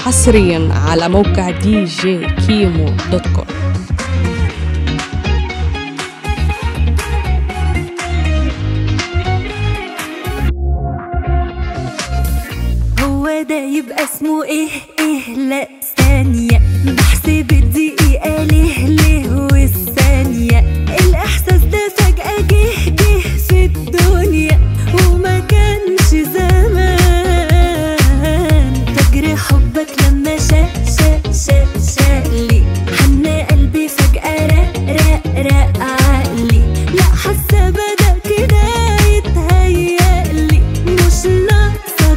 حصريا على موقع دي جي كيمو دوت كوم هو ده يبقى اسمه ايه ايه لا ثانية بحسب الدقيقة ليه ليه والثانية الإحساس ده فجأة جه جه في الدنيا وما كانش زمان فجر حبك لما شا شا شا شالي حن قلبي فجأة رق رق رق عقلي لا حاسة بدأ كده يتهيألي مش ناقصة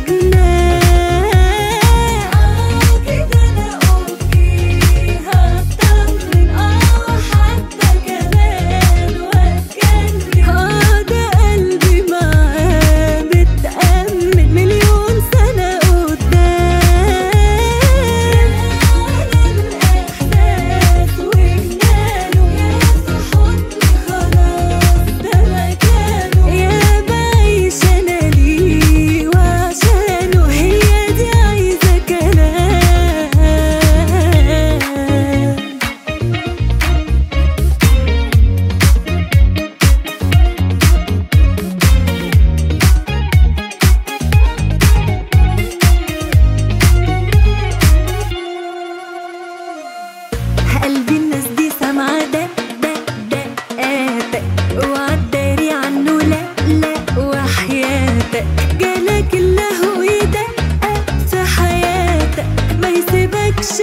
جنان اه كده انا اوكي هطمن اه حتى كمان واتجنن اه ده قلبي معاه متأمن مليون سنة قدام الإحساس وجنانه يا في حضني خلاص ده مكانه يا بعيش أنا ليه وعشانه هي دي عايزة كلام قلبي الناس دي سامعة دق دق دقاتك وعالداري عنه لا لا وحياتك جالك اللهو يدقق في حياتك ما يسيبكش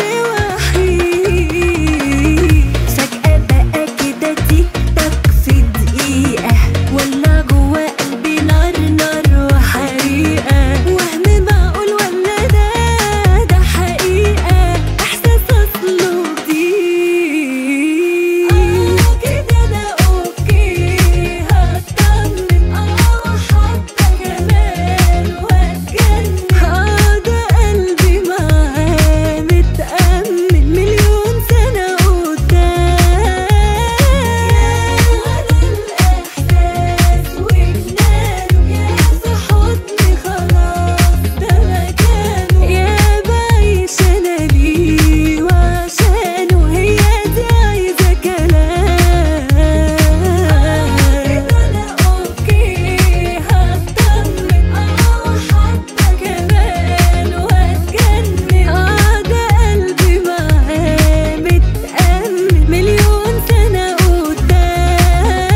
وحيد فجأة بقى كده تيك تاك في دقيقة ولع جوا قلبي نار نار وحريقة وهم معقول ولا ده ده حقيقة إحساس أصله جديد آه كده أنا أوكي هطمن آه وحتى كمان وأتجنن آه ده قلبي معاه متأمن مليون سنة قدام ولا الإحساس وجنانه يا في حضني خلاص ده مكانه يا بعيش أنا ليه وعشانه هي دي عايزة كلام كده أنا أوكي هطمن آه وحتى كمان وأتجنن آه ده قلبي معاه متأمن مليون سنة قدام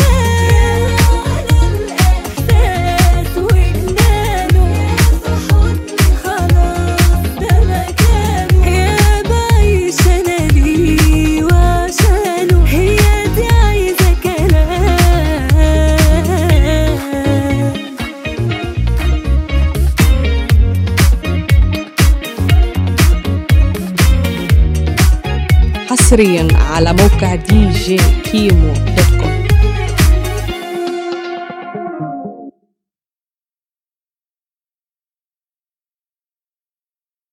ولا الإحساس وجنانه يا في حضني خلاص ده مكانه يا بعيش أنا ليه وعشانه هي دي عايزة كلام حصريا على موقع دي جي كيمو دوت كوم